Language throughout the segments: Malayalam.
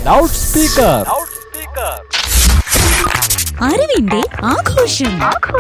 ലൗഡ് സ്പീക്കർ അറിവിന്റെ ആഘോഷം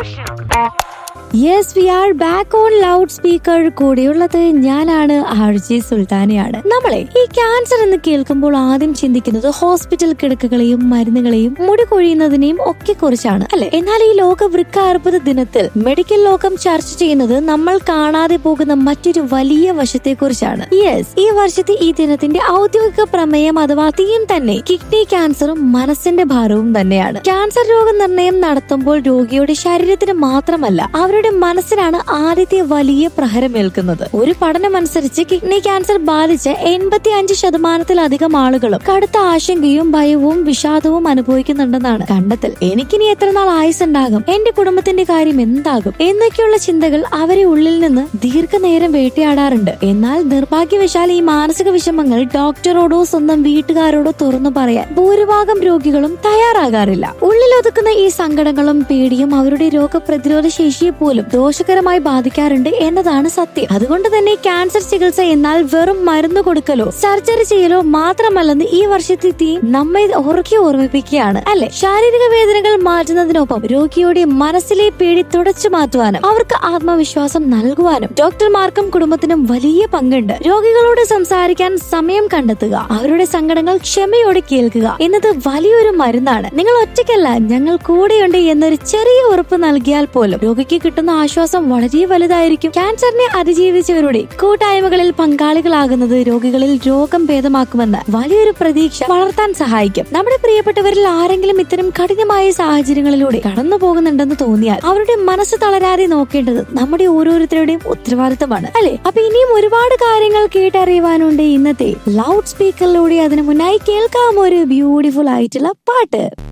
yes we are back on loud speaker കൂടെയുള്ളത് ഞാനാണ് ആർജി സുൽത്താനയാണ് നമ്മളെ ഈ ക്യാൻസർ എന്ന് കേൾക്കുമ്പോൾ ആദ്യം ചിന്തിക്കുന്നത് ഹോസ്പിറ്റൽ കിടക്കുകളെയും മരുന്നുകളെയും മുടി കൊഴിയുന്നതിനെയും ഒക്കെ കുറിച്ചാണ് അല്ലെ എന്നാൽ ഈ ലോക വൃക്ക അർബുദ ദിനത്തിൽ മെഡിക്കൽ ലോകം ചർച്ച ചെയ്യുന്നത് നമ്മൾ കാണാതെ പോകുന്ന മറ്റൊരു വലിയ വശത്തെ കുറിച്ചാണ് യെസ് ഈ വർഷത്തെ ഈ ദിനത്തിന്റെ ഔദ്യോഗിക പ്രമേയം അഥവാ തീം തന്നെ കിഡ്നി ക്യാൻസറും മനസ്സിന്റെ ഭാരവും തന്നെയാണ് ക്യാൻസർ രോഗനിർണയം നടത്തുമ്പോൾ രോഗിയുടെ ശരീരത്തിന് മാത്രമല്ല അവരുടെ മനസ്സിനാണ് ആദ്യത്തെ വലിയ പ്രഹരമേൽക്കുന്നത് ഒരു പഠനമനുസരിച്ച് കിഡ്നി ക്യാൻസർ ബാധിച്ച് എൺപത്തി അഞ്ച് ശതമാനത്തിലധികം ആളുകളും കടുത്ത ആശങ്കയും ഭയവും വിഷാദവും അനുഭവിക്കുന്നുണ്ടെന്നാണ് കണ്ടെത്തൽ എനിക്കിനി എത്ര നാൾ ആയുസുണ്ടാകും എന്റെ കുടുംബത്തിന്റെ കാര്യം എന്താകും എന്നൊക്കെയുള്ള ചിന്തകൾ അവരെ ഉള്ളിൽ നിന്ന് ദീർഘനേരം വേട്ടയാടാറുണ്ട് എന്നാൽ നിർഭാഗ്യവശാൽ ഈ മാനസിക വിഷമങ്ങൾ ഡോക്ടറോടോ സ്വന്തം വീട്ടുകാരോടോ തുറന്നു പറയാൻ ഭൂരിഭാഗം രോഗികളും തയ്യാറാകാറില്ല ഉള്ളിലൊതുക്കുന്ന ഈ സങ്കടങ്ങളും പേടിയും അവരുടെ രോഗപ്രതിരോധ ശേഷിയെ പോലും ദോഷകരമായി ബാധിക്കാറുണ്ട് എന്നതാണ് സത്യം അതുകൊണ്ട് തന്നെ ക്യാൻസർ ചികിത്സ എന്നാൽ വെറും മരുന്ന് കൊടുക്കലോ സർജറി ചെയ്യലോ മാത്രമല്ലെന്ന് ഈ വർഷത്തെ തീം നമ്മെ ഉറക്കി ഓർമ്മിപ്പിക്കുകയാണ് അല്ലെ ശാരീരിക വേദനകൾ മാറ്റുന്നതിനൊപ്പം രോഗിയുടെ മനസ്സിലെ പേടി തുടച്ചു മാറ്റുവാനും അവർക്ക് ആത്മവിശ്വാസം നൽകുവാനും ഡോക്ടർമാർക്കും കുടുംബത്തിനും വലിയ പങ്കുണ്ട് രോഗികളോട് സംസാരിക്കാൻ സമയം കണ്ടെത്തുക അവരുടെ സങ്കടങ്ങൾ ക്ഷമയോടെ കേൾക്കുക എന്നത് വലിയൊരു മരുന്നാണ് നിങ്ങൾ ഒറ്റയ്ക്കല്ല ഞങ്ങൾ കൂടെയുണ്ട് എന്നൊരു ചെറിയ ഉറപ്പ് നൽകിയാൽ പോലും രോഗിക്ക് കിട്ടുന്ന ആശ്വാസം വളരെ വലുതായിരിക്കും ക്യാൻസറിനെ അതിജീവിച്ചവരുടെ കൂട്ടായ്മകളിൽ പങ്കാളികളാകുന്നത് രോഗികളിൽ രോഗം ഭേദമാക്കുമെന്ന് വലിയൊരു പ്രതീക്ഷ വളർത്താൻ സഹായിക്കും നമ്മുടെ പ്രിയപ്പെട്ടവരിൽ ആരെങ്കിലും ഇത്തരം കഠിനമായ സാഹചര്യങ്ങളിലൂടെ കടന്നു പോകുന്നുണ്ടെന്ന് തോന്നിയാൽ അവരുടെ മനസ്സ് തളരാതെ നോക്കേണ്ടത് നമ്മുടെ ഓരോരുത്തരുടെയും ഉത്തരവാദിത്തമാണ് അല്ലെ അപ്പൊ ഇനിയും ഒരുപാട് കാര്യങ്ങൾ കേട്ടറിയുവാനുണ്ട് ഇന്നത്തെ ലൗഡ് സ്പീക്കറിലൂടെ അതിനു മുന്നായി കേൾക്കാം ഒരു ബ്യൂട്ടിഫുൾ ആയിട്ടുള്ള പാട്ട്